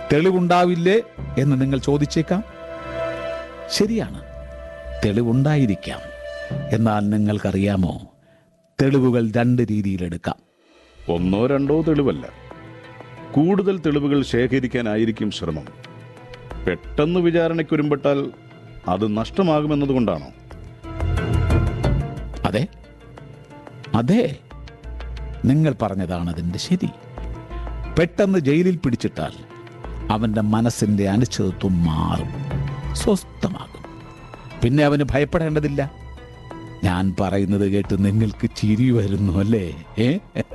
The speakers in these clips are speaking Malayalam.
തെളിവുണ്ടാവില്ലേ എന്ന് നിങ്ങൾ ചോദിച്ചേക്കാം ശരിയാണ് തെളിവുണ്ടായിരിക്കാം എന്നാൽ നിങ്ങൾക്കറിയാമോ തെളിവുകൾ രണ്ട് രീതിയിലെടുക്കാം ഒന്നോ രണ്ടോ തെളിവല്ല കൂടുതൽ തെളിവുകൾ ശേഖരിക്കാനായിരിക്കും ശ്രമം പെട്ടെന്ന് വിചാരണയ്ക്കൊരുമ്പെട്ടാൽ അത് നഷ്ടമാകുമെന്നതുകൊണ്ടാണോ അതെ അതെ നിങ്ങൾ പറഞ്ഞതാണ് അതിൻ്റെ ശരി പെട്ടെന്ന് ജയിലിൽ പിടിച്ചിട്ടാൽ അവൻ്റെ മനസ്സിൻ്റെ അനിശ്ചിതത്വം മാറും സ്വസ്ഥമാകും പിന്നെ അവന് ഭയപ്പെടേണ്ടതില്ല ഞാൻ പറയുന്നത് കേട്ട് നിങ്ങൾക്ക് ചിരി വരുന്നു അല്ലേ ഏ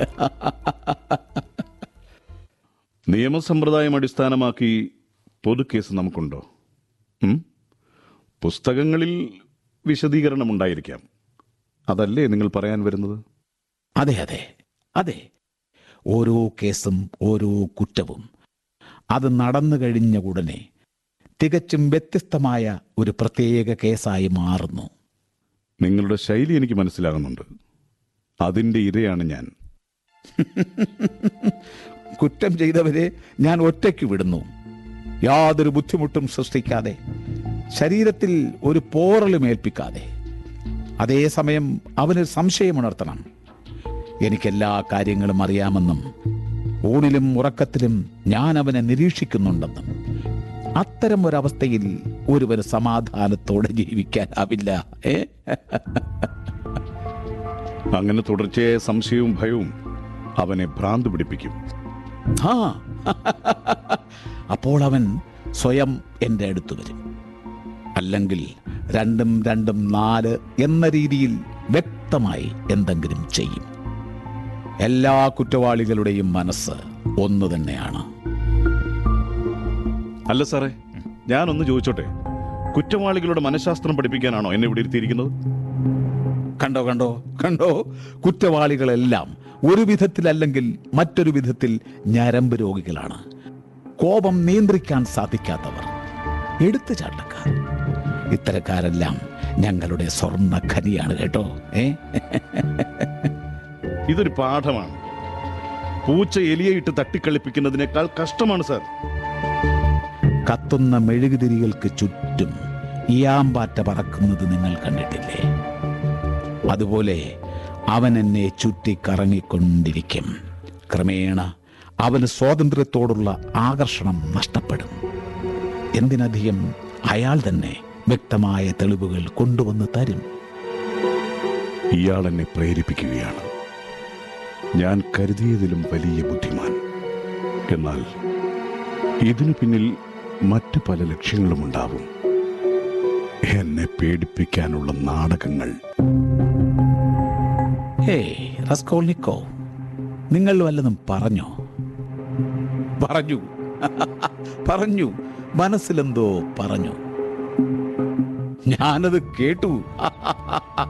നിയമസമ്പ്രദായം അടിസ്ഥാനമാക്കി പൊതുക്കേസ് നമുക്കുണ്ടോ ഉം? പുസ്തകങ്ങളിൽ വിശദീകരണം ഉണ്ടായിരിക്കാം അതല്ലേ നിങ്ങൾ പറയാൻ വരുന്നത് അതെ അതെ അതെ ഓരോ കേസും ഓരോ കുറ്റവും അത് നടന്നു കഴിഞ്ഞ ഉടനെ തികച്ചും വ്യത്യസ്തമായ ഒരു പ്രത്യേക കേസായി മാറുന്നു നിങ്ങളുടെ ശൈലി എനിക്ക് മനസ്സിലാകുന്നുണ്ട് അതിൻ്റെ ഇരയാണ് ഞാൻ കുറ്റം ചെയ്തവരെ ഞാൻ ഒറ്റയ്ക്ക് വിടുന്നു യാതൊരു ബുദ്ധിമുട്ടും സൃഷ്ടിക്കാതെ ശരീരത്തിൽ ഒരു പോറലും ഏൽപ്പിക്കാതെ അതേസമയം അവന് സംശയമുണർത്തണം എനിക്കെല്ലാ കാര്യങ്ങളും അറിയാമെന്നും ഊണിലും ഉറക്കത്തിലും ഞാൻ അവനെ നിരീക്ഷിക്കുന്നുണ്ടെന്നും അത്തരം ഒരവസ്ഥയിൽ ഒരുവന് സമാധാനത്തോടെ ജീവിക്കാനാവില്ല ഏ അങ്ങനെ തുടർച്ചയായ സംശയവും ഭയവും അവനെ ഭ്രാന്ത് പിടിപ്പിക്കും ആ അപ്പോൾ അവൻ സ്വയം എൻ്റെ അടുത്ത് വരും അല്ലെങ്കിൽ രണ്ടും രണ്ടും നാല് എന്ന രീതിയിൽ വ്യക്തമായി എന്തെങ്കിലും ചെയ്യും എല്ലാ കുറ്റവാളികളുടെയും മനസ്സ് ഒന്നു തന്നെയാണ് അല്ല സാറേ ഞാനൊന്ന് ചോദിച്ചോട്ടെ കുറ്റവാളികളുടെ മനഃശാസ്ത്രം പഠിപ്പിക്കാനാണോ എന്നെ ഇവിടെ ഇരുത്തിയിരിക്കുന്നത് കണ്ടോ കണ്ടോ കണ്ടോ കുറ്റവാളികളെല്ലാം ഒരു വിധത്തിലല്ലെങ്കിൽ മറ്റൊരു വിധത്തിൽ ഞരമ്പ് രോഗികളാണ് കോപം നിയന്ത്രിക്കാൻ സാധിക്കാത്തവർ എടുത്തു ചാട്ടക്കാർ ഇത്തരക്കാരെല്ലാം ഞങ്ങളുടെ സ്വർണ്ണ ഖനിയാണ് കേട്ടോ ഏ ഇതൊരു പാഠമാണ് പൂച്ച എലിയയിട്ട് തട്ടിക്കളിപ്പിക്കുന്നതിനേക്കാൾ കഷ്ടമാണ് സാർ കത്തുന്ന മെഴുകുതിരികൾക്ക് ചുറ്റും ഇയാമ്പാറ്റ പറക്കുന്നത് നിങ്ങൾ കണ്ടിട്ടില്ലേ അതുപോലെ അവൻ എന്നെ ചുറ്റി കറങ്ങിക്കൊണ്ടിരിക്കും ക്രമേണ അവന് സ്വാതന്ത്ര്യത്തോടുള്ള ആകർഷണം നഷ്ടപ്പെടും എന്തിനധികം അയാൾ തന്നെ വ്യക്തമായ തെളിവുകൾ കൊണ്ടുവന്ന് തരും ഇയാൾ എന്നെ പ്രേരിപ്പിക്കുകയാണ് ഞാൻ കരുതിയതിലും വലിയ ബുദ്ധിമാൻ എന്നാൽ ഇതിനു പിന്നിൽ മറ്റു പല ലക്ഷ്യങ്ങളുമുണ്ടാവും എന്നെ പേടിപ്പിക്കാനുള്ള നാടകങ്ങൾ ഹേ റസ്കോൾനിക്കോ നിങ്ങൾ വല്ലതും പറഞ്ഞോ പറഞ്ഞു പറഞ്ഞു മനസ്സിലെന്തോ പറഞ്ഞു ഞാനത് കേട്ടു